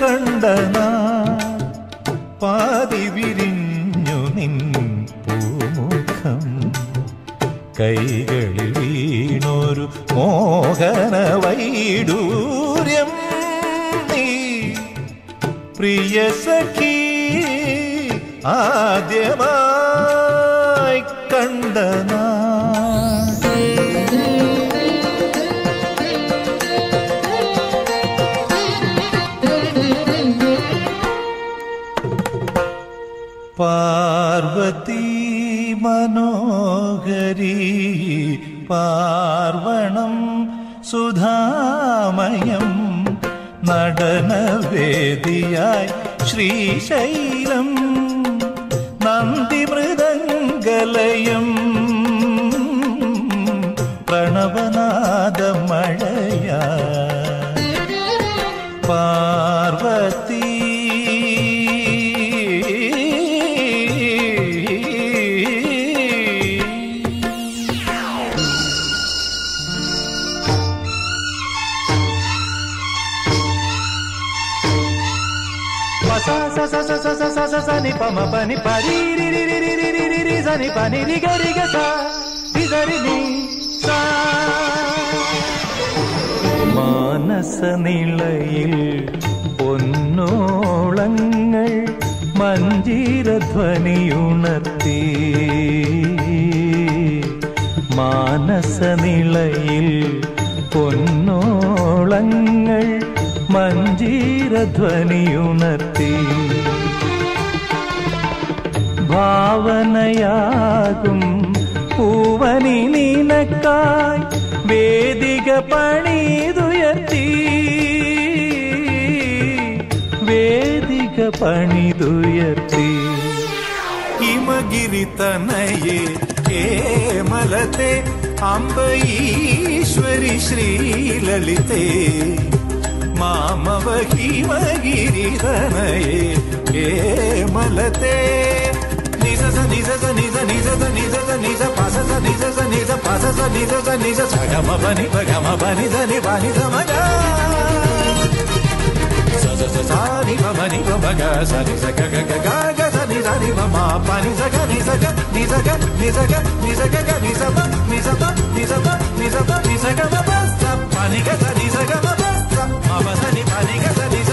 കണ്ട നാൾ പാതി വിരിഞ്ഞു നിൻ പൂമുഖം കൈകളിൽ വീണൊരു മോഹന വൈഡൂര്യം നീ പ്രിയ സഖി ആദ്യമായി കണ്ട നാൾ പാർവതി മനോഹരി പാർവണം സുധാമയം നടനവേദിയായി Srisailam നന്ദിമൃദംഗലയം പ്രണവനാദമഴയാ Parvathi sa sa sa sa sa sa sa sa sa ni pa ma pa ni pa ri ri ri ri ri ri ri ri ri sa ni pa ni ri ga ri ga sa ri sa ri ni sa മാനസനിളയിൽ പൊന്നോളങ്ങൾ മഞ്ജീരധ്വനിയുണർത്തി മാനസനിളയിൽ പൊന്നോളങ്ങൾ മഞ്ജീരധ്വനിയുണർത്തി ഭാവനയാകും പൂവനി നിനക്കായി വേദിക പണിതുയർത്തി വേദിക പണിതുയർത്തി ഹിമഗിരി തനയെ കേമലത്തെ അംബ ഈശ്വരി ശ്രീലളിതേ മാമവ ഹിമഗിരി തനയെ കേമലത്തെ നിജ സ നിജ സ നിജ നിജ സ നിജ സ നിജ പസ സ നിജ സ നിജ പസ സ നിജ സ നിജ സ ഗമ പനി പ ഗമ പനി ധ നി പനി ധ മ ഗ സ സ സ സ നി പ മ നി പ മ ഗ സ നി സ ഗ ഗ ഗ ഗ ഗ സ നി സ നി പ മ പ നി സ ഗ നി സ ഗ നി സ ഗ നി സ ഗ നി സ ഗ ഗ നി സ പ നി സ പ നി സ പ നി സ പ നി സ ഗ മ പ സ പ നി ഗ സ നി സ ഗ മ പ സ മ പ സ നി പ നി ഗ സ നി സ